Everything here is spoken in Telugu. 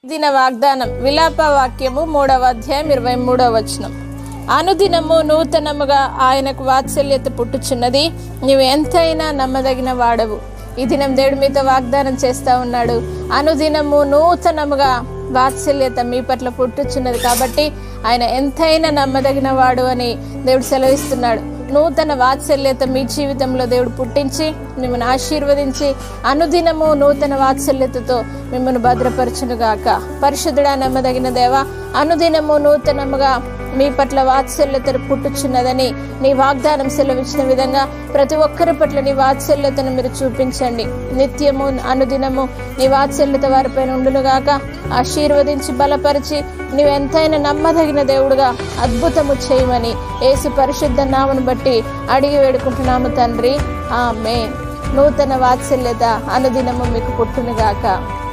దిన వాగ్దానం విలాప వాక్యము మూడవ అధ్యాయం ఇరవై మూడవ వచనం అనుదినము నూతనముగా ఆయనకు వాత్సల్యత పుట్టుచున్నది నీవు ఎంతైనా నమ్మదగిన వాడవు ఈ దినం దేవుడు మీతో వాగ్దానం చేస్తా ఉన్నాడు అనుదినము నూతనముగా వాత్సల్యత మీ పట్ల పుట్టుచున్నది కాబట్టి ఆయన ఎంతైనా నమ్మదగిన వాడు అని దేవుడు సెలవిస్తున్నాడు నూతన వాత్సల్యత మీ జీవితంలో దేవుడు పుట్టించి మిమ్మల్ని ఆశీర్వదించి అనుదినము నూతన వాత్సల్యతతో మిమ్మల్ని భద్రపరచునుగాక పరిశుద్ధుడా నమ్మదగిన దేవ అనుదినము నూతనముగా మీ పట్ల వాత్సల్యతను పుట్టుచున్నదని నీ వాగ్దానం సెలవిచ్చిన విధంగా ప్రతి ఒక్కరి పట్ల నీ వాత్సల్యతను మీరు చూపించండి నిత్యము అనుదినము నీ వాత్సల్యత వారిపైన ఉండునుగాక ఆశీర్వదించి బలపరిచి నీవు ఎంతైనా నమ్మదగిన దేవుడుగా అద్భుతము చేయమని యేసు పరిశుద్ధ నామను బట్టి అడిగి వేడుకుంటున్నాము తండ్రి ఆమె నూతన వాత్సల్యత అనుదినము మీకు పుట్టునుగాక